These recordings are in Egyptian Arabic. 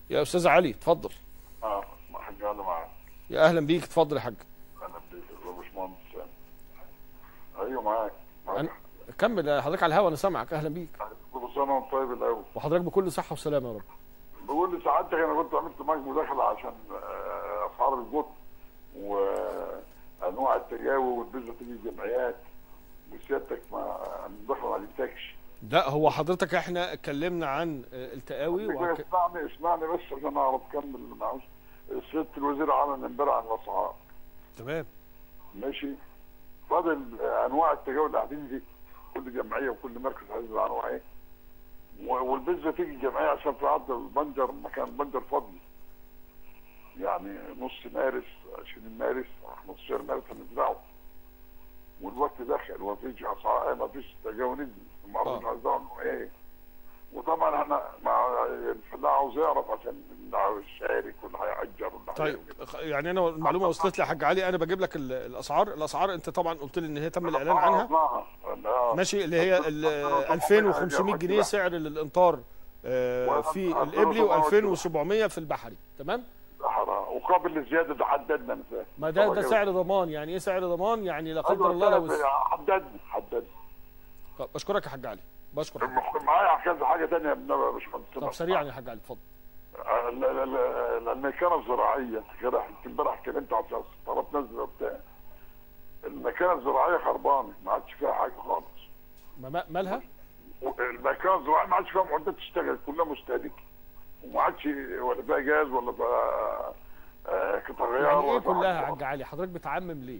يا استاذ علي اتفضل اه ما حاج علي معاك يا اهلا بيك اتفضل يا حاج انا بديت يا باشمهندس ايوه معاك معاك أنا- كمل حضرتك على الهوا انا سامعك اهلا بيك كل سنه وانت طيب الاول وحضرتك بكل صحه وسلامه يا رب بقول لي سعادتك انا كنت عملت معاك مداخله عشان آه، اسعار الجط وانواع التجاوي والبيزا تيجي الجمعيات وسيادتك ما المداخله ما عجبتكش لا هو حضرتك احنا اتكلمنا عن آه، التقاوي وهك... اسمعني اسمعني بس عشان اعرف كمل معوش سياده الوزير اعلن امبارح عن الاسعار تمام ماشي فاضل انواع التجاوز اللي قاعدين دي كل جمعيه وكل مركز عايز انواع ايه و- والبيتزا تيجي الجمعيه عشان في عرض البنجر مكان البنجر فاضي يعني نص مارس 20 مارس 15 مارس هنزرعه والوقت دخل ومفيش اسعار ما فيش تجاوز نزل ما آه. عرفش عايز انواع ايه وطبعا احنا مع الفلاح عاوز يعرف عشان اللي عاوز يشارك واللي هيأجر واللي طيب هيعمل. خ- يعني انا المعلومه وصلت لي يا حاج علي انا بجيب لك ال- الاسعار الاسعار انت طبعا قلت لي ان هي تم الاعلان عنها عرفناها. آه. ماشي اللي هي ال 2500 جنيه سعر للامطار آه، في الابلي و2700 في البحري تمام حرام وقابل للزياده ده حددنا مثلا ما ده ده سعر ضمان يعني ايه سعر ضمان يعني لا قدر الله لو حددنا حددنا طب بشكرك يا حاج علي بشكر حضرتك. معايا كذا حاجه ثانيه يا باشمهندس طب سريعا يا حاج علي اتفضل ال- ال- ال- المكانه الزراعيه كده امبارح اتكلمت على طلبت نزل وبتاع المكانه الزراعيه خربانه ما عادش فيها حاجه خالص ما- ما- مالها المكانه الزراعيه ما عادش فيها معدات تشتغل كلها مستهلكه وما عادش ولا فيها جاز ولا فيها آه، قطع غيار يعني ايه ولا فيها كلها يا حاجة. حاج علي حضرتك بتعمم ليه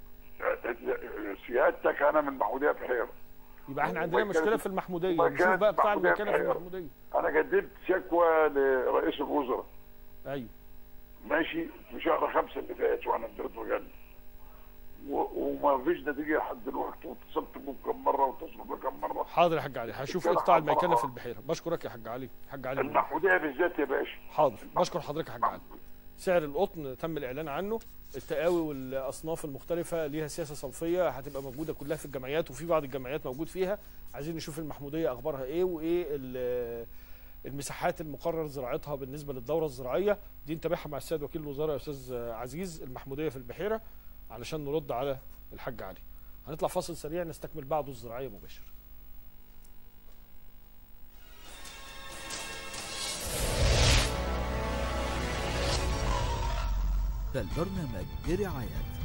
سيادتك انا من محموديه بحيره يبقى احنا عندنا وكانت- مشكله في المحموديه وكانت نشوف بقى بتاع محمودية المكانه في بحيرة. المحموديه انا قدمت شكوى لرئيس الوزراء ايوه ماشي في شهر خمسة اللي فات وانا اديت مجلة و- وما فيش نتيجه لحد دلوقتي واتصلت بيه كم مره واتصلوا بيه كم مره حاضر يا حاج علي هشوف كده اقطاع حاضر. الميكنه في البحيره بشكرك يا حاج علي حاج علي المحموديه بالذات يا باشا حاضر بشكر حضرتك يا حاج علي سعر القطن تم الاعلان عنه التقاوي والاصناف المختلفه ليها سياسه صنفيه هتبقى موجوده كلها في الجمعيات وفي بعض الجمعيات موجود فيها عايزين نشوف المحموديه اخبارها ايه وايه ال- المساحات المقرر زراعتها بالنسبه للدوره الزراعيه دي نتابعها مع السيد وكيل الوزاره يا استاذ عزيز المحموديه في البحيره علشان نرد على الحاج علي هنطلع فاصل سريع نستكمل بعده الزراعيه مباشر البرنامج برعاية